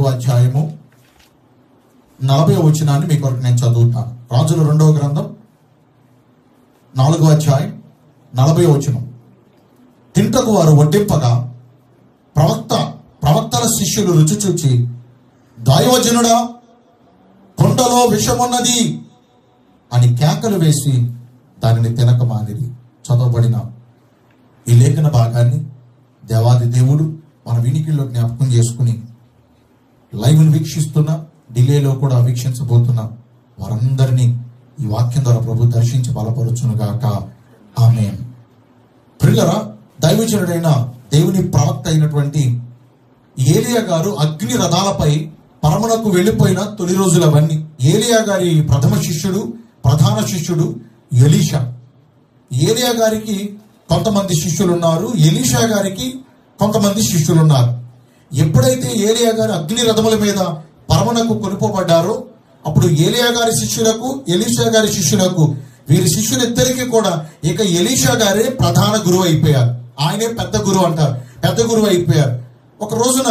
నాలుగో అధ్యాయము నలభై వచనాన్ని మీ కొరకు నేను చదువుతాను రాజుల రెండవ గ్రంథం నాలుగో అధ్యాయం నలభై వచనం తింటకు వారు వడ్డింపగా ప్రవక్త ప్రవక్తల శిష్యులు రుచి చూచి దైవజనుడా కొండలో విషమున్నది అని కేకలు వేసి దానిని తినక మానిరి చదవబడిన ఈ లేఖన భాగాన్ని దేవాది దేవుడు మన వినికిల్లో జ్ఞాపకం చేసుకుని లైవ్ను వీక్షిస్తున్న డిలేలో కూడా వీక్షించబోతున్న వారందరినీ ఈ వాక్యం ద్వారా ప్రభు దర్శించి బలపరుచును గాక ఆమె ప్రిల్లరా దైవజనుడైన దేవుని ప్రవక్త అయినటువంటి ఏలియా గారు అగ్ని రథాలపై పరమనకు వెళ్ళిపోయిన తొలి రోజులు అవన్నీ ఏలియా గారి ప్రథమ శిష్యుడు ప్రధాన శిష్యుడు ఎలీషా ఏలియా గారికి కొంతమంది శిష్యులు ఉన్నారు ఎలీషా గారికి కొంతమంది శిష్యులు ఉన్నారు ఎప్పుడైతే ఏలియా గారు అగ్ని రథముల మీద పరమనకు కొనుకోబడ్డారో అప్పుడు ఏలియా గారి శిష్యులకు ఎలీషా గారి శిష్యులకు వీరి శిష్యులిద్దరికీ కూడా ఇక ఎలీషా గారే ప్రధాన గురువు అయిపోయారు ఆయనే పెద్ద గురువు అంటారు పెద్ద గురువు అయిపోయారు ఒక రోజున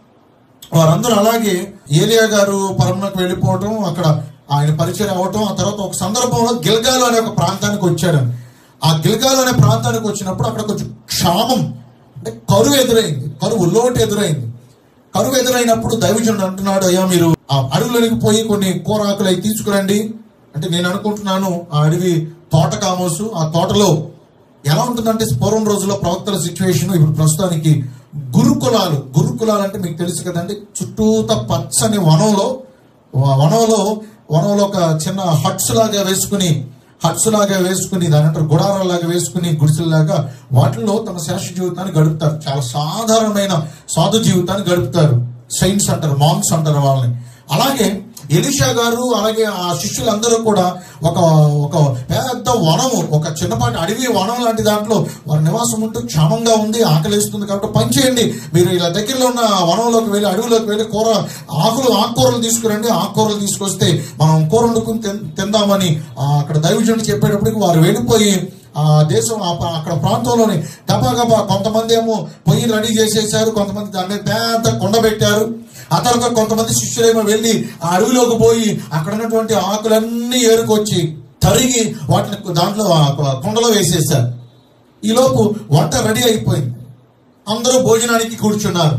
వారందరూ అలాగే ఏలియా గారు పరమనకు వెళ్ళిపోవటం అక్కడ ఆయన పరిచయం అవ్వటం ఆ తర్వాత ఒక సందర్భంలో గిల్గాలు అనే ఒక ప్రాంతానికి వచ్చాడు ఆ గిల్గాలు అనే ప్రాంతానికి వచ్చినప్పుడు అక్కడ కొంచెం క్షామం అంటే కరువు ఎదురైంది కరువు లోటు ఎదురైంది కరువు ఎదురైనప్పుడు దైవజనుడు అంటున్నాడు అయ్యా మీరు ఆ అడవిలోనికి పోయి కొన్ని కూరాకులు అవి తీసుకురండి అంటే నేను అనుకుంటున్నాను ఆ అడవి తోట కామోసు ఆ తోటలో ఎలా ఉంటుందంటే పూర్వం రోజుల్లో ప్రవక్తల సిచ్యువేషన్ ఇప్పుడు ప్రస్తుతానికి గురుకులాలు గురుకులాలు అంటే మీకు తెలుసు కదండి చుట్టూత పచ్చని వనంలో వ- వనంలో వనంలో ఒక చిన్న హట్స్ లాగా వేసుకుని హట్స్ లాగా వేసుకుని దాని అంటారు గుడారాలాగా వేసుకుని గుడిసెల్లాగా వాటిల్లో తమ శేష జీవితాన్ని గడుపుతారు చాలా సాధారణమైన సాధు జీవితాన్ని గడుపుతారు సైన్స్ అంటారు మాంగ్స్ అంటారు వాళ్ళని అలాగే ఎలిషా గారు అలాగే ఆ శిష్యులందరూ కూడా ఒక ఒక పెద్ద వనము ఒక చిన్నపాటి అడవి వనం లాంటి దాంట్లో వారి నివాసం ఉంటూ క్షేమంగా ఉంది ఆకలిస్తుంది కాబట్టి పని చేయండి మీరు ఇలా దగ్గరలో ఉన్న వనంలోకి వెళ్ళి అడవిలోకి వెళ్ళి కూర ఆకులు ఆకుకూరలు తీసుకురండి ఆకుకూరలు తీసుకొస్తే మనం కూర వండుకుని తిన్- తిందామని ఆ, అక్కడ దైవజనుడు చెప్పేటప్పటికి వారు వెళ్ళిపోయి ఆ దేశం ఆ ప- అక్కడ ప్రాంతంలోని గబా గబా కొంతమంది ఏమో పొయ్యి రెడీ చేసేసారు కొంతమంది దాని మీద పెద్ద కొండ పెట్టారు ఆ తర్వాత కొంతమంది శిష్యులేమో వెళ్ళి ఆ అడవిలోకి పోయి అక్కడ ఉన్నటువంటి ఆకులన్నీ ఏరుకొచ్చి తరిగి వాటిని దాంట్లో ఆ కొండలో వేసేసారు ఈలోపు వంట రెడీ అయిపోయింది అందరూ భోజనానికి కూర్చున్నారు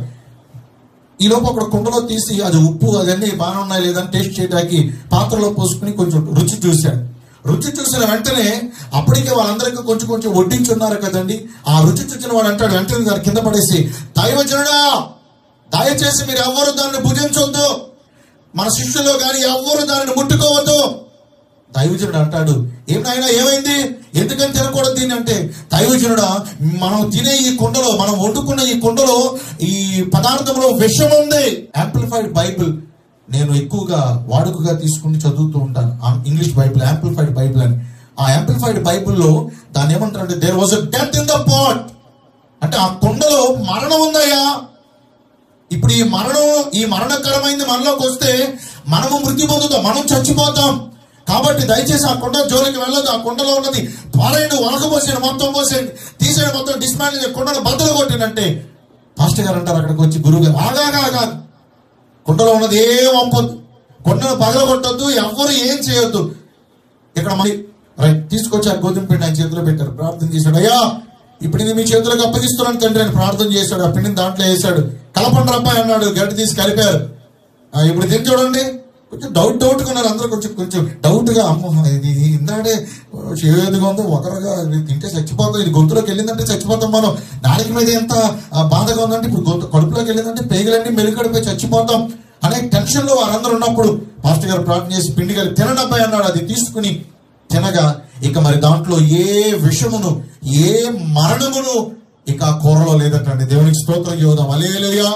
ఈ లోపు అక్కడ కుండలో తీసి అది ఉప్పు అవన్నీ బాగానే ఉన్నాయి లేదని టేస్ట్ చేయడానికి పాత్రలో పోసుకుని కొంచెం రుచి చూశాడు రుచి చూసిన వెంటనే అప్పటికే వాళ్ళందరికీ కొంచెం కొంచెం వడ్డించున్నారు కదండి ఆ రుచి చూసిన వాడు అంటాడు వెంటనే దాని కింద పడేసి దైవజనుడా దయచేసి మీరు ఎవ్వరు దాన్ని భుజించొద్దు మన శిష్యులో కానీ ఎవ్వరు దానిని ముట్టుకోవద్దు దైవజనుడు అంటాడు ఏం నాయనా ఏమైంది ఎందుకని తినకూడదు దీన్ని అంటే దైవజనుడా మనం తినే ఈ కుండలో మనం వండుకున్న ఈ కుండలో ఈ పదార్థంలో విషం ఉంది యాంప్లిఫైడ్ బైబిల్ నేను ఎక్కువగా వాడుకగా తీసుకుని చదువుతూ ఉంటాను ఆ ఇంగ్లీష్ బైబిల్ యాంప్లిఫైడ్ బైబిల్ అని ఆ యాంప్లిఫైడ్ బైబిల్లో దాన్ని ఏమంటారంటే there was a death in the pot అంటే ఆ కుండలో మరణం ఉందయ్యా ఇప్పుడు ఈ మరణం ఈ మరణకరమైంది మనలోకి వస్తే మనము మృతి పొందుతాం మనం చచ్చిపోతాం కాబట్టి దయచేసి ఆ కొండ జోలికి వెళ్ళదు ఆ కొండలో ఉన్నది పారేయండి వనక పోసేయండి మొత్తం పోసేయండి తీసేయండి మొత్తం డిస్మాండ్ చేసి కొండను బద్దలు కొట్టినంటే పాస్టర్ గారు అంటారు అక్కడికి వచ్చి గురువు గారు ఆగాగా ఆగాదు కుండలో ఉన్నది ఏం వంపొద్దు కొండను పగలగొట్టొద్దు ఎవ్వరు ఏం చేయొద్దు ఇక్కడ మరి రైట్ తీసుకొచ్చి ఆ గోధుమ పిండి ఆయన చేతిలో పెట్టారు ప్రార్థన చేశాడు అయ్యా ఇప్పుడు నేను మీ చేతులకు అప్పగిస్తున్నాను తండ్రి అని ప్రార్థన చేశాడు ఆ పిండిని దాంట్లో వేశాడు కలపండి రబ్బాయి అన్నాడు గడ్డి తీసి కలిపారు ఆ, ఇప్పుడు తిని చూడండి కొంచెం డౌట్ డౌట్ గా ఉన్నారు అందరూ కొంచెం కొంచెం డౌట్ గా అమ్మ ఇది ఇది ఇందాడే చేదుగా ఉందో ఒకరుగా ఇది తింటే చచ్చిపోతాం ఇది గొంతులోకి వెళ్ళిందంటే చచ్చిపోతాం మనం నాలుక మీద ఎంత ఆ, బాధగా ఉందంటే ఇప్పుడు గొంతు కడుపులోకి వెళ్ళిందంటే పేగులన్నీ మెలుగడిపోయి చచ్చిపోతాం అనే టెన్షన్ లో వారందరూ ఉన్నప్పుడు పాస్టర్ గారు ప్రార్థన చేసి పిండి గారు తినండి అబ్బాయి అన్నాడు అది తీసుకుని తినగా ఇక మరి దాంట్లో ఏ విషమును ఏ మరణమును ఇక ఆ కూరలో లేదటండి దేవునికి స్తోత్రం చూద్దాం అలేలుయా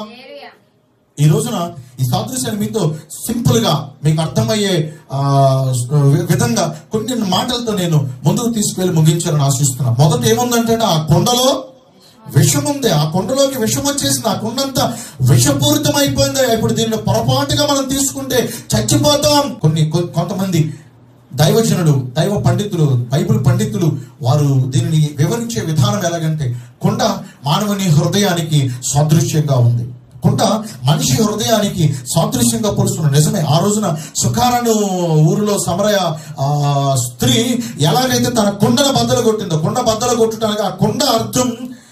ఈ రోజున ఈ సాదృశ్యాన్ని మీతో సింపుల్ గా మీకు అర్థమయ్యే ఆ, విధంగా కొన్ని మాటలతో నేను ముందుకు తీసుకెళ్లి ముగించాలని ఆశిస్తున్నా మొదట ఏముందంటే ఆ కొండలో విషం ఉంది ఆ కొండలోకి విషం వచ్చేసింది ఆ కొండంతా విషపూరితం అయిపోయింది ఇప్పుడు దీన్ని పొరపాటుగా మనం తీసుకుంటే చచ్చిపోతాం కొన్ని కొ- కొంతమంది దైవజనుడు దైవ పండితులు బైబిల్ పండితులు వారు దీనిని వివరించే విధానం ఎలాగంటే కొండ మానవుని హృదయానికి సాదృశ్యంగా ఉంది కుండ మనిషి హృదయానికి సాదృశ్యంగా పోలుస్తున్నాడు నిజమే ఆ రోజున సుఖారను ఊరిలో సమరయ ఆ, స్త్రీ ఎలాగైతే తన కుండను బద్దలు కొట్టిందో కుండ బద్దలు కొట్టడానికి ఆ కుండ అర్థం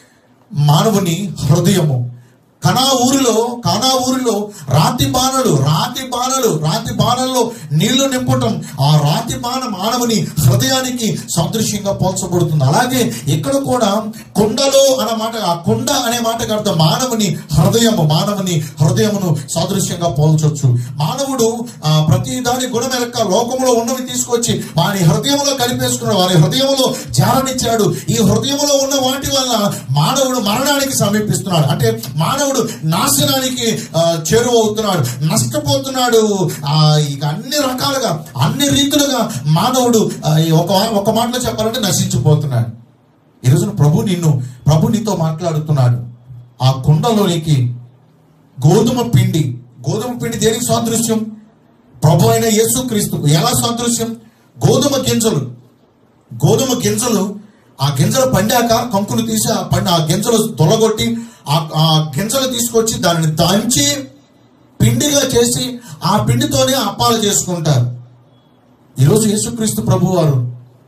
మానవుని హృదయము కనా ఊరిలో కనా ఊరిలో రాతి బాణలు రాతి బాణలు రాతి బాణల్లో నీళ్లు నింపటం ఆ రాతి బాణ మానవుని హృదయానికి సాదృశ్యంగా పోల్చబడుతుంది అలాగే ఇక్కడ కూడా కుండలో అనే మాట ఆ కుండ అనే మాటకు అర్థం మానవుని హృదయము మానవుని హృదయమును సాదృశ్యంగా పోల్చొచ్చు మానవుడు ఆ, ప్రతి దాని గుణమెలక్క లోకంలో ఉన్నవి తీసుకొచ్చి వాని హృదయంలో కలిపేసుకున్నాడు వాని హృదయంలో జారనిచ్చాడు ఈ హృదయంలో ఉన్న వాటి వల్ల మానవుడు మరణానికి సమీపిస్తున్నాడు అంటే మానవుడు నాశనానికి ఆ, చేరువవుతున్నాడు నష్టపోతున్నాడు ఆ, ఇక అన్ని రకాలుగా అన్ని రీతులుగా మానవుడు ఆ, ఈ ఒక ఒక మాటలో చెప్పాలంటే నశించిపోతున్నాడు ఈ రోజున ప్రభు నిన్ను ప్రభు నీతో మాట్లాడుతున్నాడు ఆ కుండలోనికి గోధుమ పిండి గోధుమ పిండి దేనికి సాదృశ్యం ప్రభు అయిన యేసుక్రీస్తుకు ఎలా సాదృశ్యం గోధుమ గింజలు గోధుమ గింజలు ఆ గింజలు పండాక కంకులు తీసి ఆ పండి ఆ గింజలు తొలగొట్టి ఆ ఆ గింజలు తీసుకొచ్చి దానిని దంచి పిండిగా చేసి ఆ పిండితోనే అప్పాలు చేసుకుంటారు ఈరోజు యేసుక్రీస్తు ప్రభు వారు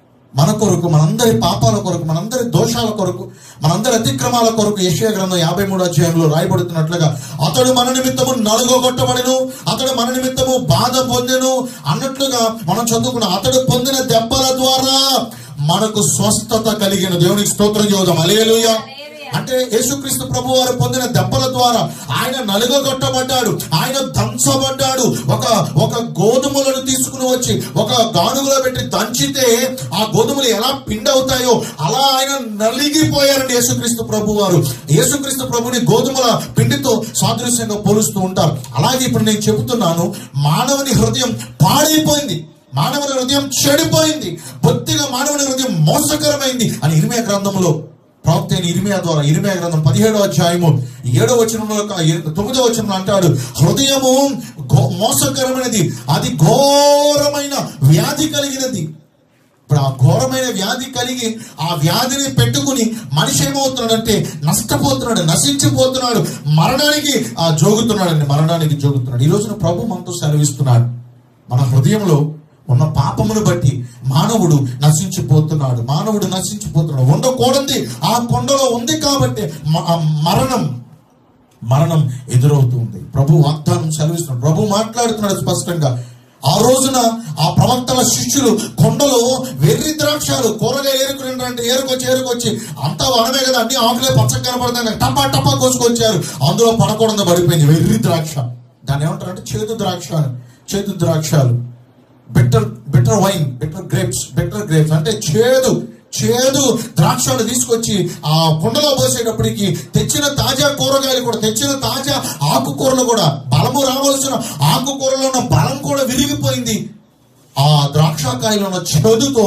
మన కొరకు మనందరి పాపాల కొరకు మనందరి దోషాల కొరకు మనందరి అతిక్రమాల కొరకు యెషయా గ్రంథం యాభై మూడు అధ్యాయంలో రాయబడుతున్నట్లుగా అతడు మన నిమిత్తము నలుగొట్టబడిను అతడు మన నిమిత్తము బాధ పొందెను అన్నట్లుగా మనం చదువుకున్న అతడు పొందిన దెబ్బల ద్వారా మనకు స్వస్థత కలిగిన దేవునికి స్తోత్రం చేద్దాం అలేలుయ అంటే యేసుక్రీస్తు ప్రభు వారు పొందిన దెబ్బల ద్వారా ఆయన నలుగొట్టబడ్డాడు ఆయన దంచబడ్డాడు ఒక ఒక గోధుమలను తీసుకుని వచ్చి ఒక గానుగులో పెట్టి దంచితే ఆ గోధుమలు ఎలా పిండి అవుతాయో అలా ఆయన నలిగిపోయారండి యేసుక్రీస్తు ప్రభు వారు యేసుక్రీస్తు ప్రభుని గోధుమల పిండితో సాదృశ్యంగా పోలుస్తూ ఉంటారు అలాగే ఇప్పుడు నేను చెబుతున్నాను మానవుని హృదయం పాడైపోయింది మానవుని హృదయం చెడిపోయింది బొత్తిగా మానవుని హృదయం మోసకరమైంది అని ఇరిమే గ్రంథంలో ప్రవక్త అయిన ఇరిమియా ద్వారా ఇరిమియా గ్రంథం పదిహేడో అధ్యాయము ఏడో వచనంలో ఒక ఏ- తొమ్మిదో వచనంలో అంటాడు హృదయము ఘో- మోసకరమైనది అది ఘోరమైన వ్యాధి కలిగినది ఇప్పుడు ఆ ఘోరమైన వ్యాధి కలిగి ఆ వ్యాధిని పెట్టుకుని మనిషి ఏమవుతున్నాడంటే నష్టపోతున్నాడు నశించిపోతున్నాడు మరణానికి ఆ జోగుతున్నాడండి మరణానికి జోగుతున్నాడు ఈ రోజున ప్రభు మనతో సెలవిస్తున్నాడు మన హృదయంలో ఉన్న పాపమును బట్టి మానవుడు నశించిపోతున్నాడు మానవుడు నశించిపోతున్నాడు ఉండకూడదు ఆ కొండలో ఉంది కాబట్టి మ- ఆ మరణం మరణం ఎదురవుతుంది ప్రభు వాగ్దానం సెలవిస్తున్నాడు ప్రభు మాట్లాడుతున్నాడు స్పష్టంగా ఆ రోజున ఆ ప్రవక్తల శిష్యులు కొండలో వెర్రి ద్రాక్షాలు కూరగాయ ఏరుకుని అంటే ఏరుకొచ్చి ఏరుకొచ్చి అంతా వనమే కదా అన్ని ఆకులే పచ్చగా కనపడతాయి టపా టపా కోసుకొచ్చారు అందులో పడకూడదు పడిపోయింది వెర్రి ద్రాక్ష దాన్ని ఏమంటారు అంటే చేదు ద్రాక్ష అని. చేదు ద్రాక్షాలు better better wine better grapes better grapes అంటే చేదు చేదు ద్రాక్షలు తీసుకొచ్చి ఆ కుండలో పోసేటప్పటికి తెచ్చిన తాజా కూరగాయలు కూడా తెచ్చిన తాజా ఆకుకూరలు కూడా బలము రావాల్సిన ఆకుకూరలో ఉన్న బలం కూడా విరిగిపోయింది ఆ ద్రాక్షకాయలో ఉన్న చేదుతో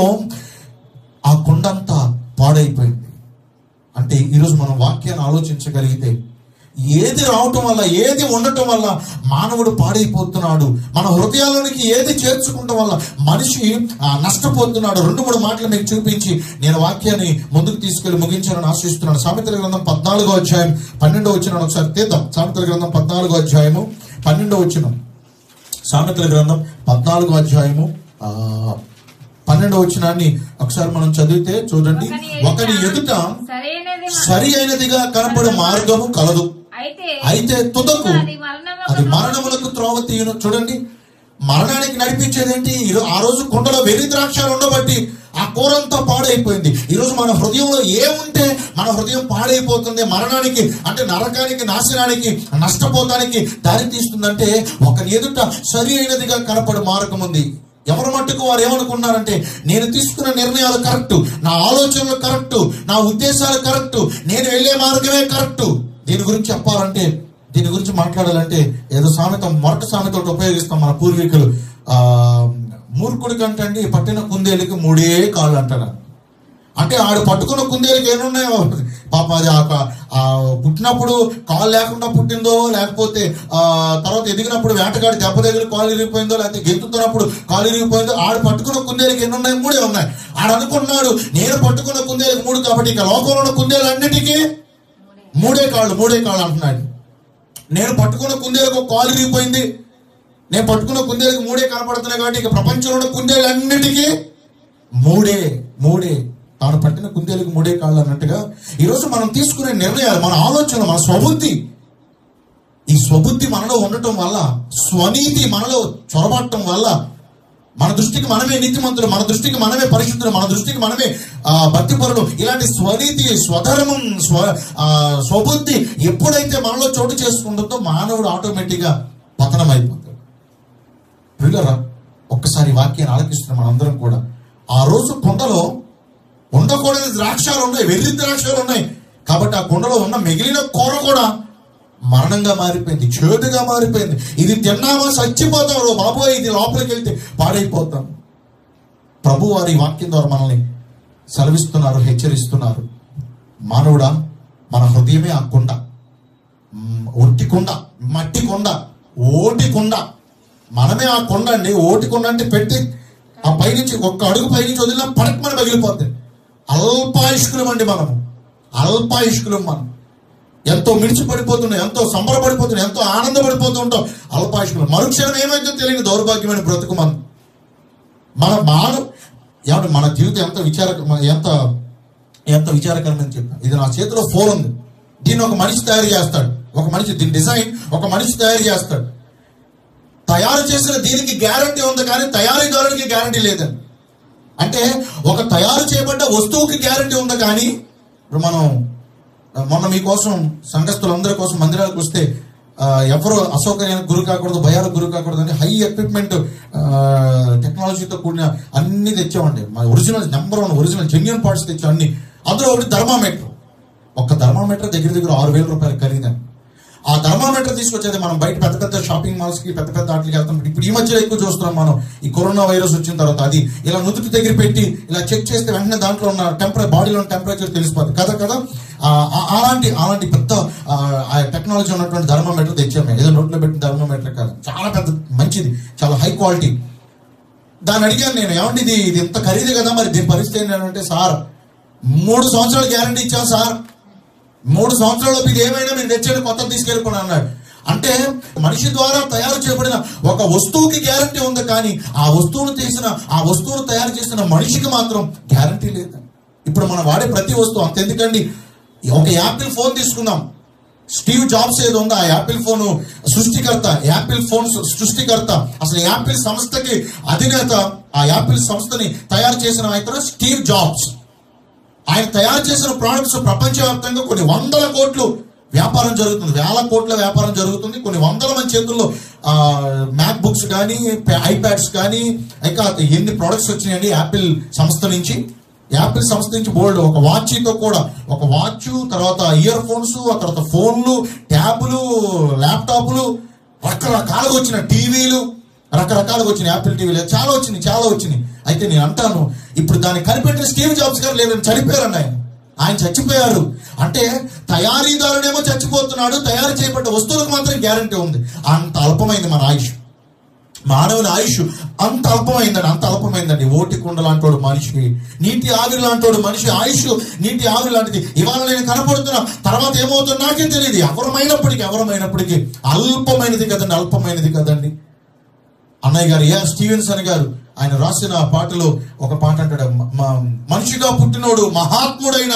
ఆ కుండంతా పాడైపోయింది అంటే ఈరోజు మనం వాక్యాన్ని ఆలోచించగలిగితే ఏది రావటం వల్ల ఏది ఉండటం వల్ల మానవుడు పాడైపోతున్నాడు మన హృదయాలలోనికి ఏది చేర్చుకోవటం వల్ల మనిషి ఆ, నష్టపోతున్నాడు రెండు మూడు మాటలు మీకు చూపించి నేను వాక్యాన్ని ముందుకు తీసుకెళ్లి ముగించాలని ఆశిస్తున్నాను సామెతల గ్రంథం పద్నాలుగో అధ్యాయం పన్నెండో వచ్చిన ఒకసారి తీద్దాం సామెతల గ్రంథం పద్నాలుగో అధ్యాయము పన్నెండో వచ్చిన సామెతల గ్రంథం పద్నాలుగో అధ్యాయము ఆ, పన్నెండో వచ్చినాన్ని ఒకసారి మనం చదివితే చూడండి ఒకరి ఎదుట సరైనది సరి అయినదిగా కనపడే మార్గము కలదు అయితే అయితే తుదకు అది మరణము అది మరణములకు త్రోవ తీయను చూడండి మరణానికి నడిపించేది ఏంటి ఈరో- ఆ రోజు కుండలో వెర్రి ద్రాక్షాలు ఉండబట్టి ఆ కూరంతా పాడైపోయింది ఈ రోజు మన హృదయంలో ఏముంటే మన హృదయం పాడైపోతుంది మరణానికి అంటే నరకానికి నాశనానికి నష్టపోతానికి దారి తీస్తుందంటే ఒక ఎదుట సరి అయినదిగా కనపడే మార్గం ఉంది ఎవరి మట్టుకు వారు ఏమనుకున్నారంటే నేను తీసుకున్న నిర్ణయాలు కరెక్ట్ నా ఆలోచనలు కరెక్ట్ నా ఉద్దేశాలు కరెక్ట్ నేను వెళ్ళే మార్గమే కరెక్ట్ దీని గురించి చెప్పాలంటే దీని గురించి మాట్లాడాలంటే ఏదో సామెత మొరట సామెత ఒకటి ఉపయోగిస్తాం మన పూర్వీకులు ఆ మూర్ఖుడి కంటే అండి పట్టిన కుందేలుకి మూడే కాళ్ళు అంటారు అంటే ఆడు పట్టుకున్న కుందేలుకి ఏమున్నాయో పాప అది ఆ క- ఆ పుట్టినప్పుడు కాలు లేకుండా పుట్టిందో లేకపోతే ఆ తర్వాత ఎదిగినప్పుడు వేటగాడి దెబ్బ దగ్గర కాలు ఇరిగిపోయిందో లేకపోతే గెంతుతున్నప్పుడు కాలు ఇరిగిపోయిందో ఆడు పట్టుకున్న కుందేలుకి ఎన్ని ఉన్నాయి మూడే ఉన్నాయి ఆడు అనుకున్నాడు నేను పట్టుకున్న కుందేలుకి మూడు కాబట్టి ఇక లోకంలో ఉన్న కుందేలు అన్నిటికీ మూడే కాళ్ళు మూడే కాళ్ళు అంటున్నాడు నేను పట్టుకున్న కుందేలకు ఒక కాలు ఇరిగిపోయింది నేను పట్టుకున్న కుందేలకు మూడే కనపడుతున్నాయి కాబట్టి ఇక ప్రపంచంలో ఉన్న కుందేలన్నిటికీ మూడే మూడే తాను పట్టిన కుందేలకు మూడే కాళ్ళు అన్నట్టుగా ఈరోజు మనం తీసుకునే నిర్ణయాలు మన ఆలోచనలు మన స్వబుద్ధి ఈ స్వబుద్ధి మనలో ఉండటం వల్ల స్వనీతి మనలో చొరబడటం వల్ల మన దృష్టికి మనమే నీతిమంతులు మన దృష్టికి మనమే పరిశుద్ధులు మన దృష్టికి మనమే ఆ, భక్తిపరులు ఇలాంటి స్వనీతి స్వధర్మం స్వ ఆ, స్వబుద్ధి ఎప్పుడైతే మనలో చోటు చేసుకుంటుందో మానవుడు ఆటోమేటిక్గా పతనం అయిపోతాడు పిల్లరా ఒక్కసారి ఈ వాక్యాన్ని ఆలకిస్తున్న మనందరం కూడా ఆ రోజు కొండలో ఉండకూడని ద్రాక్షాలు ఉన్నాయి వెర్రి ద్రాక్షాలు ఉన్నాయి కాబట్టి ఆ కొండలో ఉన్న మిగిలిన కూర కూడా మరణంగా మారిపోయింది చేదుగా మారిపోయింది ఇది తిన్నామా చచ్చిపోతాం రో బాబోయ్ ఇది లోపలికి వెళ్తే పాడైపోతాం ప్రభు వారి వాక్యం ద్వారా మనల్ని సెలవిస్తున్నారు హెచ్చరిస్తున్నారు మానవుడా మన హృదయమే ఆ కొండ మ్, ఒట్టి కొండ మట్టి కొండ ఓటి కొండ మనమే ఆ కొండ అండి ఓటి కొండ అంటే పెట్టి ఆ పైనుంచి ఒక్క అడుగు పైనుంచి వదిలినా పడక మన పగిలిపోతుంది అల్పాయుష్కులం అండి మనము అల్పాయుష్కులం మనం ఎంతో మిడిచి పడిపోతున్నాం ఎంతో సంబరపడిపోతున్నాం ఎంతో ఆనందపడిపోతుంటాం అల్పాయుష్కులం మరుక్షణం ఏమైందో తెలియని దౌర్భాగ్యమైన బ్రతుకు మనం మన మాన ఏమంటే మన జీవితం ఎంత విచార ఎంత ఎంత విచారకరమని చెప్పాను ఇది నా చేతిలో ఫోన్ ఉంది దీన్ని ఒక మనిషి తయారు చేస్తాడు ఒక మనిషి దీని డిజైన్ ఒక మనిషి తయారు చేస్తాడు తయారు చేసిన దీనికి గ్యారంటీ ఉంది కానీ తయారీదారుడికి గ్యారంటీ లేదండి అంటే ఒక తయారు చేయబడ్డ వస్తువుకి గ్యారంటీ ఉంది కానీ ఇప్పుడు మనం మొన్న మీకోసం సంఘస్థులందరి కోసం మందిరాలకు వస్తే ఆ, ఎవరు అసౌకర్యానికి గురి కాకూడదు భయాలకు గురి కాకూడదు అని హై ఎక్విప్మెంట్ టెక్నాలజీతో కూడిన అన్ని తెచ్చామండి మా original number one original genuine parts తెచ్చాం అన్ని అందులో ఒకటి థర్మామీటర్ ఒక్క థర్మామీటర్ దగ్గర దగ్గర ఆరు వేల రూపాయలు ఖరీదండి ఆ థర్మామీటర్ తీసుకొచ్చేది మనం బయట పెద్ద పెద్ద షాపింగ్ మాల్స్ కి పెద్ద పెద్ద వాటికి వెళ్తాం ఇప్పుడు ఈ మధ్యలో ఎక్కువ చూస్తున్నాం మనం ఈ కరోనా వైరస్ వచ్చిన తర్వాత అది ఇలా నుదుటి దగ్గర పెట్టి ఇలా చెక్ చేస్తే వెంటనే దాంట్లో ఉన్న టెంపరే బాడీలో ఉన్న టెంపరేచర్ తెలిసిపోతుంది కదా కదా ఆ, ఆ- అలాంటి అలాంటి పెద్ద ఆ, ఆ టెక్నాలజీ ఉన్నటువంటి థర్మామీటర్ తెచ్చాము మేము. ఏదో నోట్లో పెట్టిన థర్మామీటర్ కాదు చాలా పెద్ద మంచిది చాలా హై క్వాలిటీ దాన్ని అడిగాను నేను ఏమండి ఇది ఇది ఇంత ఖరీదు కదా మరి దీని పరిస్థితి ఏంటంటే సార్ మూడు సంవత్సరాలు గ్యారంటీ ఇచ్చాం సార్ మూడు సంవత్సరాల్లో ఇది ఏమైనా మీరు తెచ్చేది కొత్త తీసుకెళ్ళిపోయి అన్నాడు అంటే మనిషి ద్వారా తయారు చేయబడిన ఒక వస్తువుకి గ్యారంటీ ఉంది కానీ ఆ వస్తువును చేసిన ఆ వస్తువును తయారు చేసిన మనిషికి మాత్రం గ్యారంటీ లేదు ఇప్పుడు మనం వాడే ప్రతి వస్తువు అంతెందుకండి ఒక యాపిల్ ఫోన్ తీసుకుందాం స్టీవ్ జాబ్స్ ఏదో ఉందో ఆ యాపిల్ ఫోన్ సృష్టికర్త యాపిల్ ఫోన్ సృష్టికర్త అసలు యాపిల్ సంస్థకి అధినేత ఆ యాపిల్ సంస్థని తయారు చేసిన ఇతను స్టీవ్ జాబ్స్ ఆయన తయారు చేసిన ప్రోడక్ట్స్ ప్రపంచవ్యాప్తంగా కొన్ని వందల కోట్లు వ్యాపారం జరుగుతుంది వేల కోట్ల వ్యాపారం జరుగుతుంది కొన్ని వందల మంది చేతుల్లో మ్యాక్ బుక్స్ కానీ ఐప్యాడ్స్ కానీ ఇంకా ఎన్ని ప్రోడక్ట్స్ వచ్చినాయండి యాపిల్ సంస్థ నుంచి యాపిల్ సంస్థ నుంచి బోల్డ్ ఒక వాచ్తో కూడా ఒక వాచ్ తర్వాత ఇయర్ ఫోన్స్ ఆ తర్వాత ఫోన్లు ట్యాబులు ల్యాప్టాప్లు రకరకాలుగా వచ్చిన టీవీలు రకరకాలుగా వచ్చినాయి యాపిల్ టీవీలు చాలా వచ్చినాయి చాలా వచ్చినాయి అయితే నేను అంటాను ఇప్పుడు దాన్ని కనిపెట్టిన స్టీవ్ జాబ్స్ గారు లేదని చనిపోయారండి ఆయన ఆయన చచ్చిపోయారు అంటే తయారీదారుడేమో చచ్చిపోతున్నాడు తయారు చేయబడ్డ వస్తువులకు మాత్రం గ్యారంటీ ఉంది అంత అల్పమైంది మన ఆయుష్ మానవుని ఆయుష్ అంత అల్పమైందండి అంత అల్పమైందండి ఓటి కుండ లాంటోడు మనిషి నీటి ఆవిరి లాంటోడు మనిషి ఆయుష్ నీటి ఆవిరి లాంటిది ఇవాళ నేను కనపడుతున్నా తర్వాత ఏమవుతుందో నాకే తెలియదు ఎవరమైనప్పటికీ ఎవరమైనప్పటికీ అల్పమైనది కదండి అల్పమైనది కదండి అన్నయ్య గారు ఏఆర్ స్టీవెన్సన్ గారు ఆయన రాసిన పాటలో ఒక పాట అంటాడు "మ- మ- మనిషిగా పుట్టినోడు మహాత్ముడైన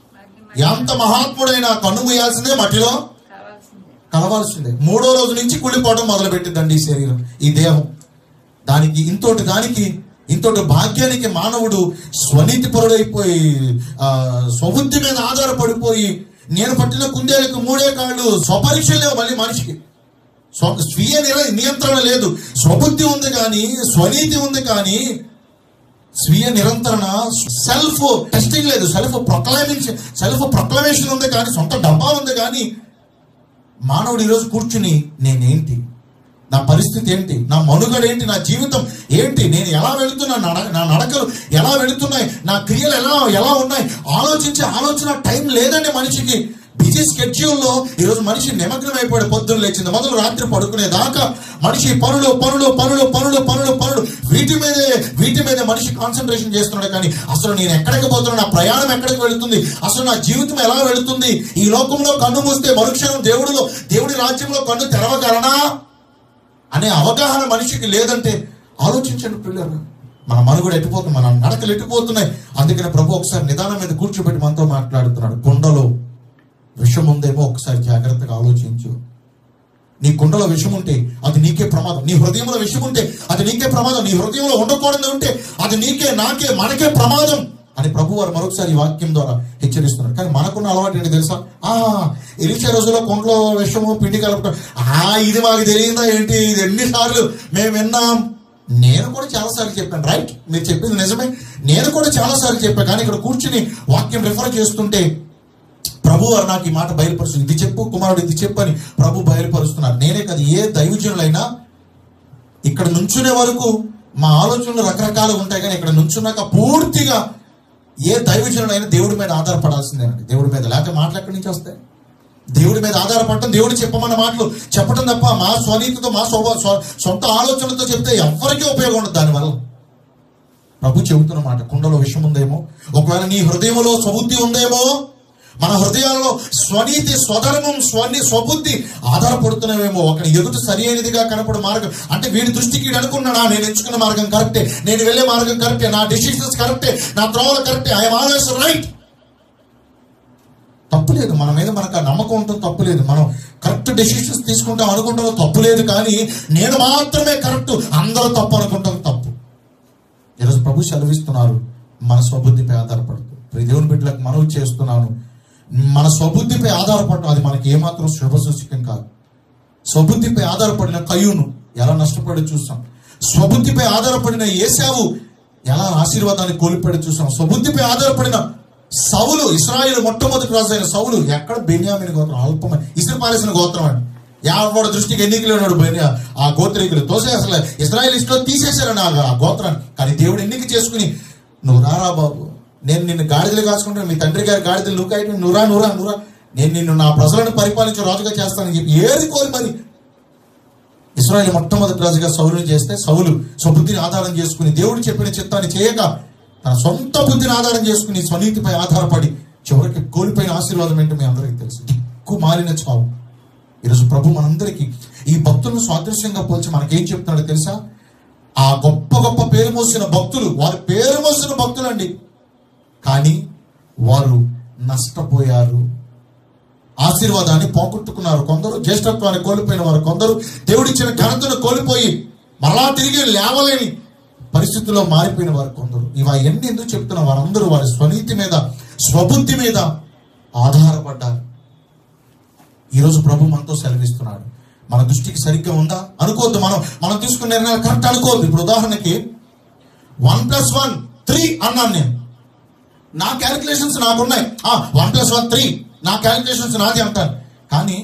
ఎంత మహాత్ముడైనా కన్ను మూయాల్సిందే మట్టిలో కావాల్సిందే కలవాల్సిందే మూడో రోజు నుంచి కుళ్ళిపోవడం మొదలు పెట్టిందండి ఈ శరీరం ఈ దేహం దానికి ఇంతోటి దానికి ఇంతోటి భాగ్యానికి మానవుడు స్వనీతి పరుడైపోయి ఆ, స్వబుద్ధి మీద ఆధారపడిపోయి నేను పట్టిన కుందేలకు మూడే కాళ్ళు స్వపరీక్ష లేవు మళ్ళీ మనిషికి స్వ స్వీయ నిర నియంత్రణ లేదు స్వబుద్ధి ఉంది కానీ స్వనీతి ఉంది కానీ స్వీయ నిరంతరణ సెల్ఫ్ టెస్టింగ్ లేదు సెల్ఫ్ ప్రొక్లమేషన్ సెల్ఫ్ ప్రొక్లమేషన్ ఉంది కానీ సొంత డబ్బా ఉంది కానీ మానవుడు ఈరోజు కూర్చుని నేనేంటి నా పరిస్థితి ఏంటి నా మనుగడ ఏంటి నా జీవితం ఏంటి నేను ఎలా వెళుతున్నా నా నడ- నా నడకలు ఎలా వెళుతున్నాయి నా క్రియలు ఎలా ఎలా ఉన్నాయి ఆలోచించే ఆలోచన టైం లేదండి మనిషికి బిజీ బిజీ స్కెడ్యూల్లో ఈరోజు మనిషి నిమగ్నం అయిపోయాడు పొద్దున్న లేచింది మొదలు రాత్రి పడుకునే దాకా మనిషి పనులు పనులు పనులు పనులు పనులు పనులు వీటి మీదే వీటి మీదే మనిషి కాన్సన్ట్రేషన్ చేస్తున్నాడు కానీ అసలు నేను ఎక్కడికి పోతున్నాను నా ప్రయాణం ఎక్కడికి వెళుతుంది అసలు నా జీవితం ఎలా వెళుతుంది ఈ లోకంలో కన్ను మూస్తే మరుక్షణం దేవుడిలో దేవుడి రాజ్యంలో కన్ను తెరవగలనా అనే అవగాహన మనిషికి లేదంటే ఆలోచించండి పిల్లలు మన మనుగడ ఎట్టిపోతుంది మన నడకలు ఎట్టిపోతున్నాయి అందుకని ప్రభు ఒకసారి నిదానం మీద కూర్చోబెట్టి మనతో మాట్లాడుతున్నాడు కుండలో విషం ఉందేమో ఒకసారి జాగ్రత్తగా ఆలోచించు నీ కుండలో విషం ఉంటే అది నీకే ప్రమాదం నీ హృదయంలో విషం ఉంటే అది నీకే ప్రమాదం నీ హృదయంలో ఉండకూడదు ఉంటే అది నీకే నాకే మనకే ప్రమాదం అని ప్రభు వారు మరొకసారి ఈ వాక్యం ద్వారా హెచ్చరిస్తున్నారు కానీ మనకున్న అలవాటు ఏంటి తెలుసా ఆ ఎలిచే రోజుల్లో కుండలో విషము పిండి కలపడం ఆ ఇది మాకు తెలియదా ఏంటి ఇది ఎన్నిసార్లు మేము విన్నాం నేను కూడా చాలాసార్లు చెప్పాను రైట్ మీరు చెప్పింది నిజమే నేను కూడా చాలాసార్లు చెప్పాను కానీ ఇక్కడ కూర్చుని వాక్యం రిఫర్ చేస్తుంటే ప్రభు వారు నాకు ఈ మాట బయలుపరుస్తుంది ఇది చెప్పు కుమారుడు ఇది చెప్పు అని ప్రభు బయలుపరుస్తున్నారు నేనే కదా ఏ దైవజనులైనా ఇక్కడ నుంచునే వరకు మా ఆలోచనలు రకరకాలుగా ఉంటాయి కానీ ఇక్కడ నుంచున్నాక పూర్తిగా ఏ దైవజనుడైనా దేవుడి మీద ఆధారపడాల్సిందేనండి దేవుడి మీద లేకపోతే మాటలు ఎక్కడి నుంచి వస్తాయి దేవుడి మీద ఆధారపడటం దేవుడు చెప్పమన్న మాటలు చెప్పడం తప్ప మా స్వనీతితో మా స్వ స్వ- సొంత ఆలోచనలతో చెప్తే ఎవరికీ ఉపయోగం ఉండదు దానివల్ల ప్రభు చెబుతున్న మాట కుండలో విషం ఉందేమో ఒకవేళ నీ హృదయంలో స్వబుద్ధి ఉందేమో మన హృదయాల్లో స్వనీతి స్వధర్మం స్వని స్వబుద్ధి ఆధారపడుతున్నామేమో ఒకటి ఎదుట సరి అయినదిగా కనపడు మార్గం అంటే వీడి దృష్టికి వీడు అనుకున్నాడా నేను ఎంచుకున్న మార్గం కరెక్టే నేను వెళ్ళే మార్గం కరెక్టే నా డెసిషన్స్ కరెక్టే నా త్రోవలు కరెక్టే ఐఎమ్ ఆల్వేస్ రైట్ తప్పులేదు మన మీద మనకు ఆ నమ్మకం ఉంటుంది తప్పులేదు మనం కరెక్ట్ డెసిషన్స్ తీసుకుంటాం అనుకుంటాం తప్పులేదు కానీ నేను మాత్రమే కరెక్ట్ అందరూ తప్పు అనుకుంటాం తప్పు ఈరోజు ప్రభు సెలవిస్తున్నారు మన స్వబుద్ధిపై ఆధారపడుతూ ప్రియ దేవుని బిడ్డలకు మనవి చేస్తున్నాను మన స్వబుద్ధిపై ఆధారపడడం అది మనకి ఏమాత్రం శుభ సూచకం కాదు స్వబుద్ధిపై ఆధారపడిన కయ్యూను ఎలా నష్టపడి చూస్తాం స్వబుద్ధిపై ఆధారపడిన ఏసావు ఎలా ఆశీర్వాదాన్ని కోల్పోయాడు చూసాం స్వబుద్ధిపై ఆధారపడిన సౌలు ఇస్రాయేల్ మొట్టమొదటి రాజు అయిన సౌలు ఎక్కడ బెన్యామిని గోత్రం అల్పమని ఇసురు పారేసిన గోత్రం అండి యావడ దృష్టికి ఎన్నికలు ఉన్నాడు బెన్యా ఆ గోత్రికులు తోసే అసలు ఇస్రాయేల్ ఇష్టం తీసేశారని ఆ ఆ గోత్రాన్ని కానీ దేవుడు ఎన్నిక చేసుకుని నువ్వు రారా బాబు నేను నిన్ను గాడిదలు కాచుకుంటాను మీ తండ్రి గారి గాడిదలు నువ్వు కాయటం నువ్వురా నువ్వురా నువ్వురా నేను నిన్ను నా ప్రజలను పరిపాలించే రాజుగా చేస్తానని చెప్పి ఏది కోరి మరి ఇస్రాయేల్ మొట్టమొదటి రాజుగా సౌలుని చేస్తే సౌలు స్వబుద్ధిని ఆధారం చేసుకుని దేవుడు చెప్పిన చిత్తాన్ని చేయక తన సొంత బుద్ధిని ఆధారం చేసుకుని స్వనీతిపై ఆధారపడి చివరికి కోల్పోయిన ఆశీర్వాదం ఏంటో మీ అందరికీ తెలుసు దిక్కు మారిన చావు ఈరోజు ప్రభు మనందరికీ ఈ భక్తులను సాదృశ్యంగా పోల్చి మనకేం చెప్తున్నాడో తెలుసా ఆ గొప్ప గొప్ప పేరు మోసిన భక్తులు వారి పేరు మోసిన భక్తులండి కానీ వారు నష్టపోయారు ఆశీర్వాదాన్ని పోగొట్టుకున్నారు కొందరు జ్యేష్ఠత్వాన్ని కోల్పోయిన వారు కొందరు దేవుడిచ్చిన ఘనతను కోల్పోయి మరలా తిరిగి లేవలేని పరిస్థితుల్లో మారిపోయిన వారు కొందరు ఇవన్నీ ఎందుకు చెప్తున్న వారందరూ వారి స్వనీతి మీద స్వబుద్ధి మీద ఆధారపడ్డారు ఈరోజు ప్రభు మనతో సెలవిస్తున్నాడు మన దృష్టికి సరిగ్గా ఉందా అనుకోవద్దు మనం మనం తీసుకున్న నిర్ణయాలు కరెక్ట్ అనుకోవద్దు ఇప్పుడు ఉదాహరణకి వన్ ప్లస్ వన్ త్రీ అన్నాను నేను నా క్యాలిక్యులేషన్స్ నాకున్నాయి వన్ ప్లస్ వన్ త్రీ నా క్యాలిక్యులేషన్స్ నాది అంటాను కానీ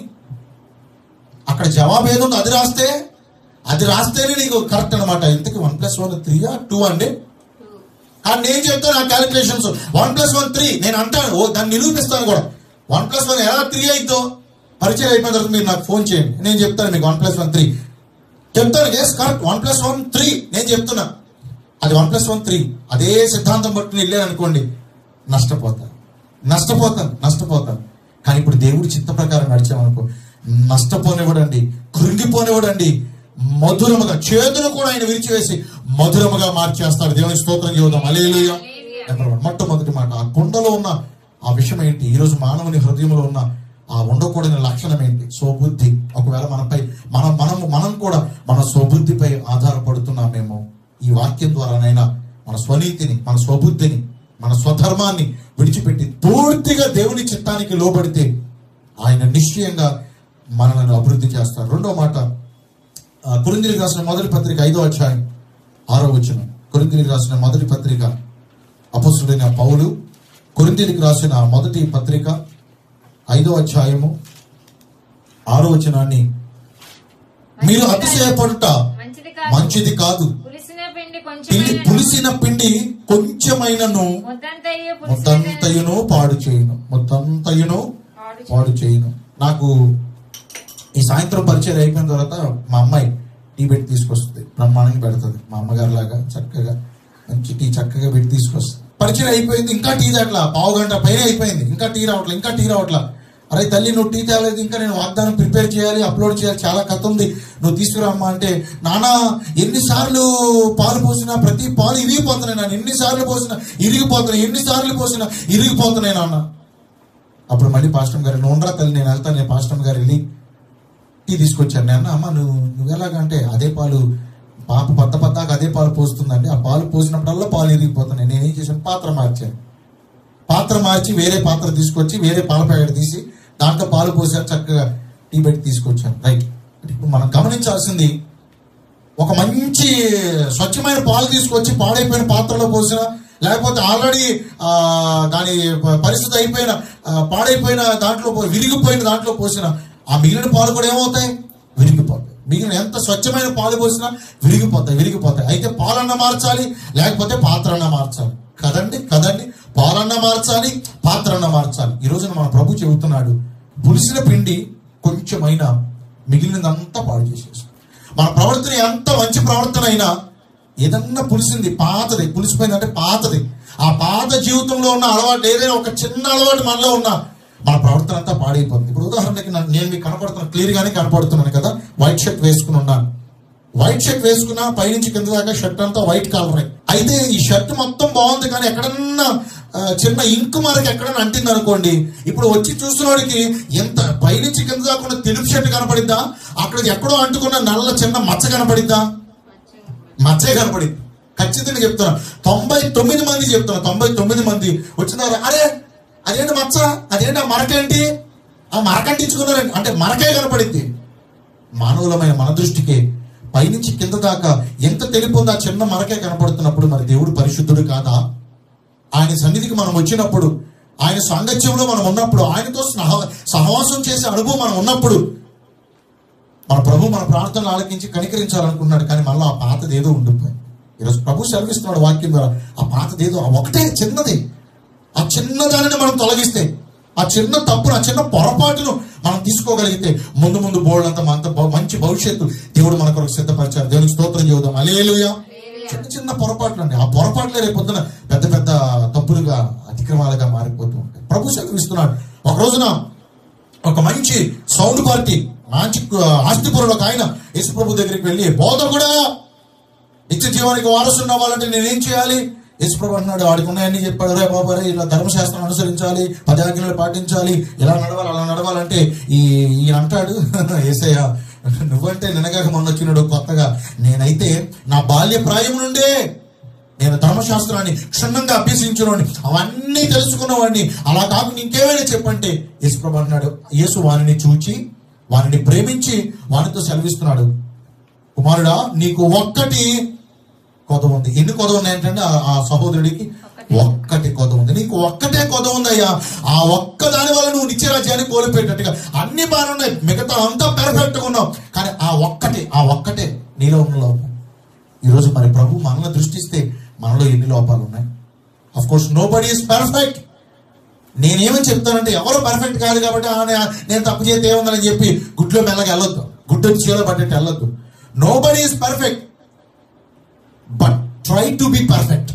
అక్కడ జవాబు ఏదో ఉందో అది రాస్తే అది రాస్తేనే నీకు కరెక్ట్ అనమాట ఇంతకి వన్ ప్లస్ వన్ త్రీయా టూ అండి కానీ నేను చెప్తాను నా calculations one plus one three నేను అంటాను ఓ దాన్ని నిరూపిస్తాను కూడా వన్ ప్లస్ వన్ ఎలా త్రీ అయిద్దో పరిచయం అయిపోయిన తర్వాత మీరు నాకు ఫోన్ చేయండి నేను చెప్తాను మీకు వన్ ప్లస్ వన్ త్రీ చెప్తాను yes correct one plus one three నేను చెప్తున్నా అది వన్ ప్లస్ వన్ త్రీ అదే సిద్ధాంతం పట్టుకుని వెళ్ళాను అనుకోండి నష్టపోతాను నష్టపోతాను నష్టపోతాను కానీ ఇప్పుడు దేవుడి చిత్త ప్రకారం నడిచామనుకో నష్టపోనివ్వడండి కృంగిపోనివ్వడండి మధురముగా చేతులు కూడా ఆయన విరిచివేసి మధురముగా మార్చేస్తాడు దేవుని స్తోత్రం చెబుదాం అలేలుయ మొట్టమొదటి మాట ఆ కుండలో ఉన్న ఆ విషయం ఏంటి ఈరోజు మానవుని హృదయంలో ఉన్న ఆ ఉండకూడని లక్షణం ఏంటి స్వబుద్ధి ఒకవేళ మనపై మనం మనము మనం కూడా మన స్వబుద్ధిపై ఆధారపడుతున్నామేమో ఈ వాక్యం ద్వారానైనా మన స్వనీతిని మన స్వబుద్ధిని మన స్వధర్మాన్ని విడిచిపెట్టి పూర్తిగా దేవుని చిత్తానికి లోబడితే ఆయన నిశ్చయంగా మనలను అభివృద్ధి చేస్తారు రెండో మాట ఆ, కొరింథీయులకు రాసిన మొదటి పత్రిక ఐదో అధ్యాయం ఆరో వచనం కొరింథీయులకు రాసిన మొదటి పత్రిక అపసుడైన పౌలు కొరింథీయులకు రాసిన మొదటి పత్రిక ఐదో అధ్యాయము ఆరో వచనాన్ని మీరు అతిశయపడుట మంచిది కాదు మంచిది కాదు పులిసిన పిండి పిండి కొంచెం పులిసిన పిండి కొంచెమైనను ముద్దంతయ్యు ముద్దంతయును పాడు చేయును ముద్దంతయును పాడు పాడు చేయను నాకు ఈ సాయంత్రం పరిచయం అయిపోయిన తర్వాత మా అమ్మాయి టీ పెట్టి తీసుకొస్తుంది బ్రహ్మాండంగా పెడుతుంది మా అమ్మగారు లాగా చక్కగా మంచి టీ చక్కగా పెట్టి తీసుకొస్తుంది పరిచయం అయిపోయింది ఇంకా టీ దాట్లా పావు గంట పైన అయిపోయింది ఇంకా టీ రావట్లే ఇంకా టీ రావట్లా అరే తల్లి నువ్వు టీ తేలేదు ఇంకా నేను వాగ్దానం ప్రిపేర్ చేయాలి అప్లోడ్ చేయాలి చాలా కథ ఉంది నువ్వు తీసుకురామ్మా అంటే నానా ఎన్నిసార్లు పాలు పోసినా ప్రతి పాలు ఇరిగిపోతున్నాయి నాన్న ఎన్నిసార్లు పోసినా ఇరిగిపోతున్నాయి ఎన్నిసార్లు పోసినా ఇరిగిపోతున్నాయి నాన్న అప్పుడు మళ్ళీ పాస్టమ్ గారు నువ్వు ఉండరా తల్లి నేను వెళ్తాను నేను పాస్టమ్ గారు వెళ్ళి టీ తీసుకొచ్చాను నేను అమ్మ నువ్వు నువ్వు ఎలాగంటే అదే పాలు పాప పద్ద పద్దాక అదే పాలు పోస్తుందంటే ఆ పాలు పోసినప్పుడల్లా పాలు ఇరిగిపోతున్నాయి నేనేం చేశాను పాత్ర మార్చాను పాత్ర మార్చి వేరే పాత్ర తీసుకొచ్చి వేరే పాల ప్యాకెట్ తీసి దాంట్లో పాలు పోసాను చక్కగా టీ పెట్టి తీసుకొచ్చాను రైట్ ఇప్పుడు మనం గమనించాల్సింది ఒక మంచి స్వచ్ఛమైన పాలు తీసుకొచ్చి పాడైపోయిన పాత్రలో పోసిన లేకపోతే ఆల్రెడీ దాని ప- పరిస్థితి అయిపోయిన ఆ, పాడైపోయిన దాంట్లో పో- విరిగిపోయిన దాంట్లో పోసిన ఆ మిగిలిన పాలు కూడా ఏమవుతాయి విరిగిపోతాయి మిగిలిన ఎంత స్వచ్ఛమైన పాలు పోసినా విరిగిపోతాయి విరిగిపోతాయి అయితే పాలన్న మార్చాలి లేకపోతే పాత్రన్న మార్చాలి కదండి కదండి పాలన్న మార్చాలి పాత్రన్న మార్చాలి ఈ రోజున మన ప్రభు చెబుతున్నాడు పులిసిన పిండి కొంచెమైనా మిగిలినదంతా పాడు చేసేసి మన ప్రవర్తన ఎంత మంచి ప్రవర్తన అయినా ఏదన్నా పులిసింది పాతది పులిసిపోయిందంటే పాతది ఆ పాత జీవితంలో ఉన్న అలవాటు ఏదైనా ఒక చిన్న అలవాటు మనలో ఉన్న మన ప్రవర్తన అంతా పాడైపోతుంది ఇప్పుడు ఉదాహరణకి నన్ను- నేను మీకు కనపడుతున్నాను క్లియర్ గానే కనపడుతున్నాను కదా వైట్ షర్ట్ వేసుకుని ఉన్నాను వైట్ షర్ట్ వేసుకున్నా పైనుంచి కింద దాకా షర్ట్ అంతా వైట్ కలర్ అయితే ఈ షర్ట్ మొత్తం బాగుంది కానీ ఎక్కడన్నా ఆ, చిన్న ఇంకు మనకి ఎక్కడన్నా అంటింది అనుకోండి ఇప్పుడు వచ్చి చూసినోడికి ఎంత పైనుంచి కింద దాకా ఉన్న తెలుపు షర్ట్ కనపడిద్దా అక్కడ ఎక్కడో అంటుకున్న నల్ల చిన్న మచ్చ కనపడిద్దా మచ్చే కనపడింది ఖచ్చితంగా చెప్తున్నా తొంభై తొమ్మిది మంది చెప్తున్నా తొంభై తొమ్మిది మంది వచ్చినారు అరే అదేంటి మచ్చ అదేంటి ఆ మరకేంటి ఆ మరకంటించుకున్నారండి అంటే మరకే కనపడింది మానవులమైన మన దృష్టికి పైనుంచి కింద దాకా ఎంత తెలిపోందో ఆ చిన్న మరకే కనపడుతున్నప్పుడు మరి దేవుడు పరిశుద్ధుడు కాదా ఆయన సన్నిధికి మనం వచ్చినప్పుడు ఆయన సాంగత్యంలో మనం ఉన్నప్పుడు ఆయనతో సహ సహవాసం చేసే అనుభవం మనం ఉన్నప్పుడు మన ప్రభు మన ప్రార్థనలు ఆలకించి కనికరించాలనుకున్నాడు కానీ మళ్ళీ ఆ పాతది ఏదో ఉండిపోయి ఈరోజు ప్రభు సెలవిస్తున్నాడు వాక్యం ద్వారా ఆ పాతది ఏదో ఆ ఒకటే చిన్నది ఆ చిన్న దానిని మనం తొలగిస్తే ఆ చిన్న తప్పును ఆ చిన్న పొరపాటును మనం తీసుకోగలిగితే ముందు ముందు బోర్డు అంత అంత బ- మంచి భవిష్యత్తు దేవుడు మన కొరకు సిద్ధపరిచారు దేవునికి స్తోత్రం చెబుదాం అలేలుయా చిన్న చిన్న పొరపాట్లు అండి ఆ పొరపాట్లే రేపు పొద్దున పెద్ద పెద్ద తప్పులుగా అతిక్రమాలుగా మారిపోతూ ఉంటాయి ప్రభు సెలవిస్తున్నాడు ఒక రోజున ఒక మంచి సౌండ్ పార్టీ మంచి ఆస్తిపురుడు ఒక ఆయన యేసుప్రభు దగ్గరికి వెళ్ళి బోధ కూడా నిత్య జీవానికి వారసున్న వాళ్ళంటే నేనేం చేయాలి యేసుప్రభు అంటున్నాడు వాడికి ఉన్నాయని చెప్పాడు రే బాబా రే ఇలా ధర్మశాస్త్రం అనుసరించాలి పదాజ్ఞలు పాటించాలి ఇలా నడవాలి అలా నడవాలంటే ఈ ఈయన అంటాడు ఏసయ్య నువ్వంటే నినగాక మొన్న వచ్చినాడు కొత్తగా నేనైతే నా బాల్య ప్రాయం నుండే నేను ధర్మశాస్త్రాన్ని క్షుణ్ణంగా అభ్యసించుకోండి అవన్నీ తెలుసుకున్నవాడిని అలా కాకుండా ఇంకేమైనా చెప్పంటే యేసుప్రభు అంటున్నాడు యేసు వారిని చూచి వారిని ప్రేమించి వారితో సెలవిస్తున్నాడు కుమారుడా నీకు ఒక్కటి కొద ఉంది ఎన్ని కొద ఉన్నాయి ఏంటంటే ఆ- ఆ సహోదరుడికి ఒక్కటి కొద ఉంది నీకు ఒక్కటే కొద ఉందయ్యా ఆ ఒక్క దాని వల్ల నువ్వు నిత్యరాజ్యాన్ని కోల్పోయేటట్టుగా అన్ని బాగానే ఉన్నాయి మిగతా అంతా పెర్ఫెక్ట్ గా ఉన్నావు కానీ ఆ ఒక్కటే ఆ ఒక్కటే నీలో ఉన్న లోపం ఈరోజు మరి ప్రభు మనల్ని దృష్టిస్తే మనలో ఎన్ని లోపాలు ఉన్నాయి of course nobody is perfect నేనేమని చెప్తానంటే ఎవరు పర్ఫెక్ట్ కాదు కాబట్టి "ఆ, నే- నేను తప్పు చేస్తే ఏముందని చెప్పి గుడ్లో మెల్లగా వెళ్ళొద్దు గుడ్డు చీల పట్టేట్టు వెళ్ళొద్దు nobody is perfect but try to be perfect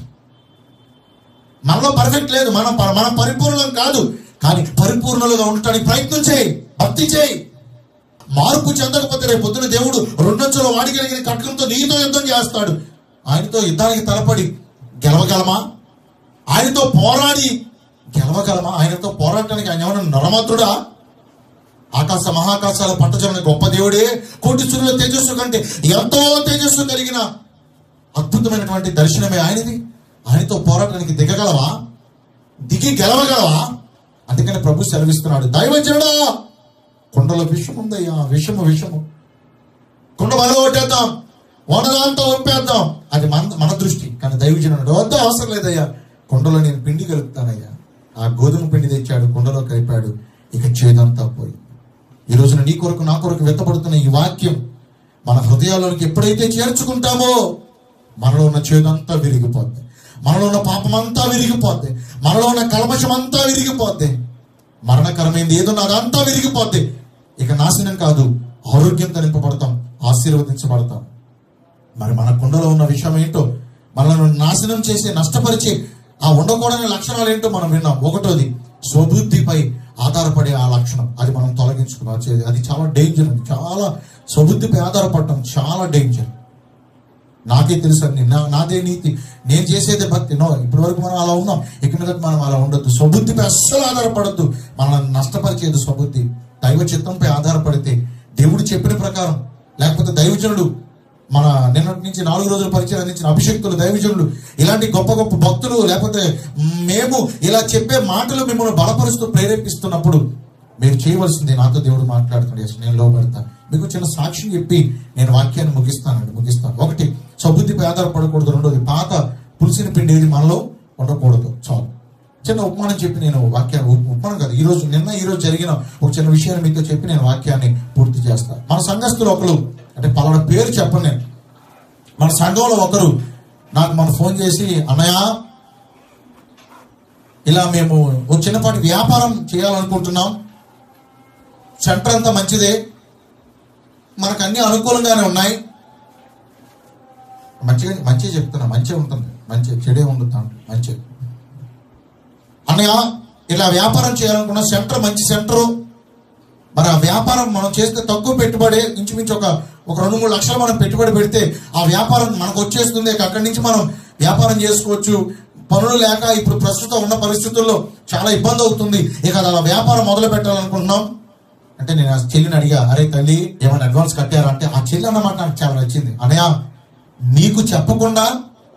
మనలో పర్ఫెక్ట్ లేదు మనం ప- మనం పరిపూర్ణం కాదు కానీ పరిపూర్ణలుగా ఉండటానికి ప్రయత్నం చేయి భక్తి చేయి మార్పు చెందకపోతే రేపు పొద్దున దేవుడు రెండొంచుల వాడిగలిగిన కట్కంతో నీతో యుద్ధం చేస్తాడు ఆయనతో యుద్ధానికి తలపడి గెలవగలమా ఆయనతో పోరాడి గెలవగలమా ఆయనతో పోరాటానికి ఆయన ఏమైనా నరమతుడా ఆకాశ మహాకాశాల పట్టజన గొప్ప దేవుడే కోటి సూర్యుల తేజస్సు కంటే ఎంతో తేజస్సు కలిగిన అద్భుతమైనటువంటి దర్శనమే ఆయనది ఆయనతో పోరాటానికి దిగగలవా దిగి గెలవగలవా అందుకని ప్రభు సెలవిస్తున్నాడు దైవజనుడా కొండలో విషం ఉందయ్యా విషము విషము కొండ బలం కొట్టేద్దాం వనదాంతో ఒప్పేద్దాం అది మన మన దృష్టి కానీ దైవజనుడు వద్ద అవసరం లేదయ్యా కొండలో నేను పిండి కలుపుతానయ్యా ఆ గోధుమ పిండి తెచ్చాడు కొండలో కలిపాడు ఇక చేదంతా పోయి ఈ రోజున నీ కొరకు నా కొరకు వెతపడుతున్న ఈ వాక్యం మన హృదయాల్లోనికి ఎప్పుడైతే చేర్చుకుంటామో మనలో ఉన్న చేదంతా విరిగిపోద్ది మనలో ఉన్న పాపమంతా విరిగిపోద్ది మనలో ఉన్న కల్మషం అంతా విరిగిపోద్ది మరణకరమైంది ఏదో అదంతా విరిగిపోద్ది ఇక నాశనం కాదు ఆరోగ్యంతో నింపబడతాం ఆశీర్వదించబడతాం మరి మన కుండలో ఉన్న విషయం ఏంటో మనల్ని నాశనం చేసి నష్టపరిచే ఆ ఉండకూడని లక్షణాలు ఏంటో మనం విన్నాం ఒకటోది స్వబుద్ధిపై ఆధారపడే ఆ లక్షణం అది మనం తొలగించుకున్నాం అది- అది చాలా డేంజర్ అది చాలా స్వబుద్ధిపై ఆధారపడటం చాలా డేంజర్ నాకే తెలుసు అని నా- నాదే నీతి నేను చేసేదే భక్తి నో ఇప్పటి వరకు మనం అలా ఉన్నాం ఇక మీద మనం అలా ఉండొద్దు స్వబుద్ధిపై అస్సలు ఆధారపడద్దు మనల్ని నష్టపరిచేది స్వబుద్ధి దైవ చిత్తంపై ఆధారపడితే దేవుడు చెప్పిన ప్రకారం లేకపోతే దైవజనుడు మన నిన్నటి నుంచి నాలుగు రోజుల పరిచయం అందించిన అభిషక్తులు దైవజనులు ఇలాంటి గొప్ప గొప్ప భక్తులు లేకపోతే మేము ఇలా చెప్పే మాటలు మిమ్మల్ని బలపరుస్తూ ప్రేరేపిస్తున్నప్పుడు మీరు చేయవలసింది నాతో దేవుడు మాట్లాడుతున్నాడు "Yes, నేను లోపడతా మీకు చిన్న సాక్ష్యం చెప్పి నేను వాక్యాన్ని ముగిస్తానండి ముగిస్తాను ఒకటి సబుద్ధిపై ఆధారపడకూడదు రెండోది పాత పులిసిన పిండి ఏది మనలో ఉండకూడదు చాలు చిన్న ఉపమానం చెప్పి నేను వాక్యాన్ని ఉప్- ఉపమానం కాదు ఈ రోజు నిన్న ఈ రోజు జరిగిన ఒక చిన్న విషయాన్ని మీతో చెప్పి నేను వాక్యాన్ని పూర్తి చేస్తాను మన సంఘస్థులు ఒకరు అంటే పలానా పేరు చెప్పను నేను మన సంఘంలో ఒకరు నాకు మన ఫోన్ చేసి అన్నయ్య ఇలా మేము ఒక చిన్నపాటి వ్యాపారం చేయాలనుకుంటున్నాం సెంటర్ అంతా మంచిదే మనకు అన్ని అనుకూలంగానే ఉన్నాయి మంచిగా మంచిగా చెప్తున్నా మంచిగా ఉంటుంది మంచి చెడే ఉండదు దాంట్లో మంచిగా అన్నయ్య ఇలా వ్యాపారం చేయాలనుకున్న సెంటర్ మంచి సెంటరు మరి ఆ వ్యాపారం మనం చేస్తే తక్కువ పెట్టుబడి ఇంచుమించు ఒక ఒక రెండు మూడు లక్షలు మనం పెట్టుబడి పెడితే ఆ వ్యాపారం మనకు వచ్చేస్తుంది ఇక అక్కడి నుంచి మనం వ్యాపారం చేసుకోవచ్చు పనులు లేక ఇప్పుడు ప్రస్తుతం ఉన్న పరిస్థితుల్లో చాలా ఇబ్బంది అవుతుంది ఇక అలా వ్యాపారం మొదలు పెట్టాలనుకుంటున్నాం అంటే నేను ఆ చెల్లిని అడిగా అరే తల్లి ఏమైనా అడ్వాన్స్ కట్టారా అంటే ఆ చెల్లి అన్నమాట నాకు చాలా నచ్చింది అనయా మీకు చెప్పకుండా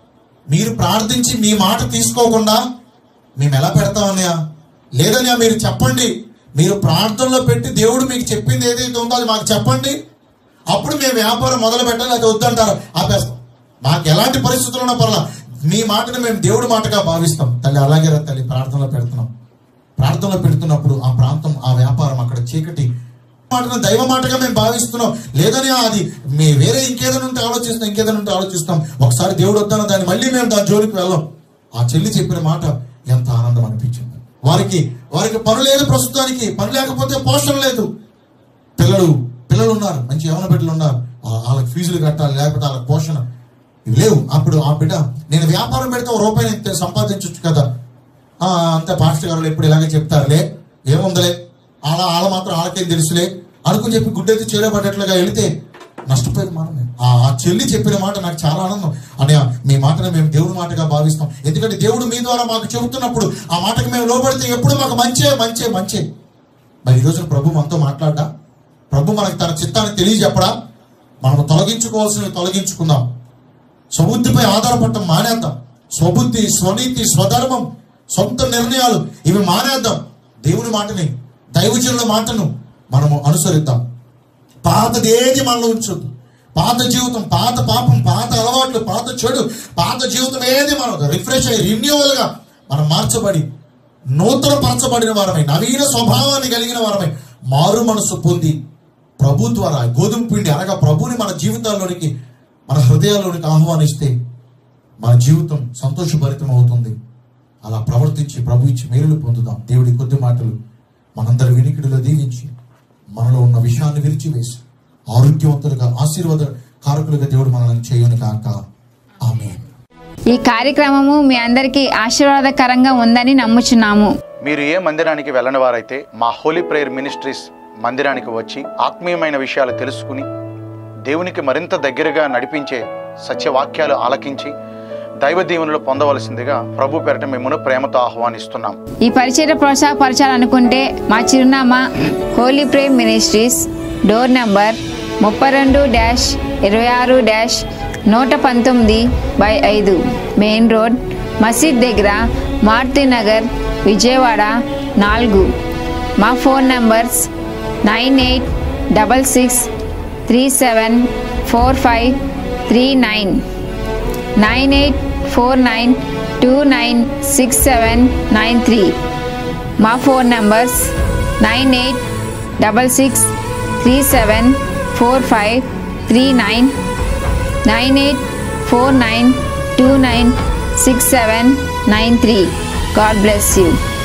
మీరు ప్రార్థించి మీ మాట తీసుకోకుండా మేము ఎలా పెడతామన్నయ్య లేదన్నయ్య మీరు చెప్పండి మీరు ప్రార్థనలో పెట్టి దేవుడు మీకు చెప్పింది ఏదైతే ఉందో అది మాకు చెప్పండి అప్పుడు మేము వ్యాపారం మొదలు పెట్టాలి అది వద్దంటారు ఆపేస్తాం మాకు ఎలాంటి పరిస్థితులు ఉన్నా పర్లా మీ మాటను మేము దేవుడి మాటగా భావిస్తాం తల్లి అలాగే రా తల్లి ప్రార్థనలో పెడుతున్నాం ప్రార్థనలో పెడుతున్నప్పుడు ఆ ప్రాంతం ఆ వ్యాపారం అక్కడ చీకటి మాటను దైవ మాటగా మేము భావిస్తున్నాం లేదని అది మీ వేరే ఇంకేదైనా ఉంటే ఆలోచిస్తాం ఇంకేదైనా ఉంటే ఆలోచిస్తాం ఒకసారి దేవుడు వద్దాను దాన్ని మళ్ళీ మేము దాని జోలికి వెళ్ళాం ఆ చెల్లి చెప్పిన మాట ఎంత ఆనందం అనిపించింది వారికి వారికి పని లేదు ప్రస్తుతానికి పని లేకపోతే పోషణ లేదు పిల్లలు పిల్లలు ఉన్నారు మంచి యవన బిడ్డలు ఉన్నారు ఆ- వాళ్ళకి ఫీజులు కట్టాలి లేకపోతే వాళ్ళకి పోషణ ఇవి లేవు అప్పుడు ఆ బిడ్డ నేను వ్యాపారం పెడితే ఒక రూపాయి నేను సంపాదించవచ్చు కదా ఆ, అంతే పాస్టర్ గారు ఎప్పుడు ఇలాగే చెప్తారులే ఏముందలే అలా వాళ్ళ మాత్రం వాళ్ళకేం తెలుసులే అనుకుని చెప్పి గుడ్డెత్తి చేరబడ్డట్లుగా వెళితే నష్టపోయేది మనమే ఆ ఆ చెల్లి చెప్పిన మాట నాకు చాలా ఆనందం అన్నయ్య మీ మాటను మేము దేవుడి మాటగా భావిస్తాం ఎందుకంటే దేవుడు మీ ద్వారా మాకు చెబుతున్నప్పుడు ఆ మాటకు మేము లోబడితే ఎప్పుడు మాకు మంచే మంచే మంచే మరి ఈ రోజున ప్రభు మనతో మాట్లాడ్డా ప్రభు మనకు తన చిత్తాన్ని తెలియజెప్పడా మనం తొలగించుకోవాల్సినవి తొలగించుకుందాం స్వబుద్ధిపై ఆధారపడటం మానేద్దాం స్వబుద్ధి స్వనీతి స్వధర్మం సొంత నిర్ణయాలు ఇవి మానేద్దాం దేవుని మాటని దైవజనుల మాటను మనము అనుసరిద్దాం పాతది ఏది మనలో ఉంచొద్దు పాత జీవితం పాత పాపం పాత అలవాట్లు పాత చెడు పాత జీవితం ఏది మనం రిఫ్రెష్ అయ్యి renewal గా మనం మార్చబడి నూతన పరచబడిన వారమై నవీన స్వభావాన్ని కలిగిన వారమై మారు మనసు పొంది ప్రభు ద్వారా గోధుమ పిండి అనగా ప్రభుని మన జీవితాల్లోనికి మన హృదయాల్లోనికి ఆహ్వానిస్తే మన జీవితం సంతోషభరితం అవుతుంది అలా ప్రవర్తించి ప్రభు ఇచ్చి మేలులు పొందుదాం దేవుడి కొద్ది మాటలు మనందరి వినికిడిలో దీవించి మనలో ఉన్న విషయాన్ని విరిచివేసి ఆరోగ్యవంతులుగా ఆశీర్వాద కారకులుగా దేవుడు మనల్ని చేయను కాక ఆమె ఈ కార్యక్రమము మీ అందరికీ ఆశీర్వాదకరంగా ఉందని నమ్ముచున్నాము మీరు ఏ మందిరానికి వెళ్ళని వారైతే మా హోలీ ప్రేయర్ మినిస్ట్రీస్ మందిరానికి వచ్చి ఆత్మీయమైన విషయాలు తెలుసుకుని దేవునికి మరింత దగ్గరగా నడిపించే సత్యవాక్యాలు ఆలకించి దైవ దీవెనలు పొందవలసిందిగా ప్రభు పెరట మిమ్మల్ని ప్రేమతో ఆహ్వానిస్తున్నాం ఈ పరిచయ ప్రోత్సాహపరచాలనుకుంటే మా చిరునామా holy Prem ministries door number ముప్పై రెండు డ్యాష్ ఇరవై ఆరు డ్యాష్ నూట పంతొమ్మిది బై ఐదు మెయిన్ రోడ్ మసీద్ దగ్గర మారుతి నగర్ విజయవాడ నాలుగు మా phone numbers nine eight double six three seven four five three nine nine eight four nine two nine six seven nine three మా phone numbers nine eight double six three seven four five three nine nine eight four nine two nine six seven nine three God bless you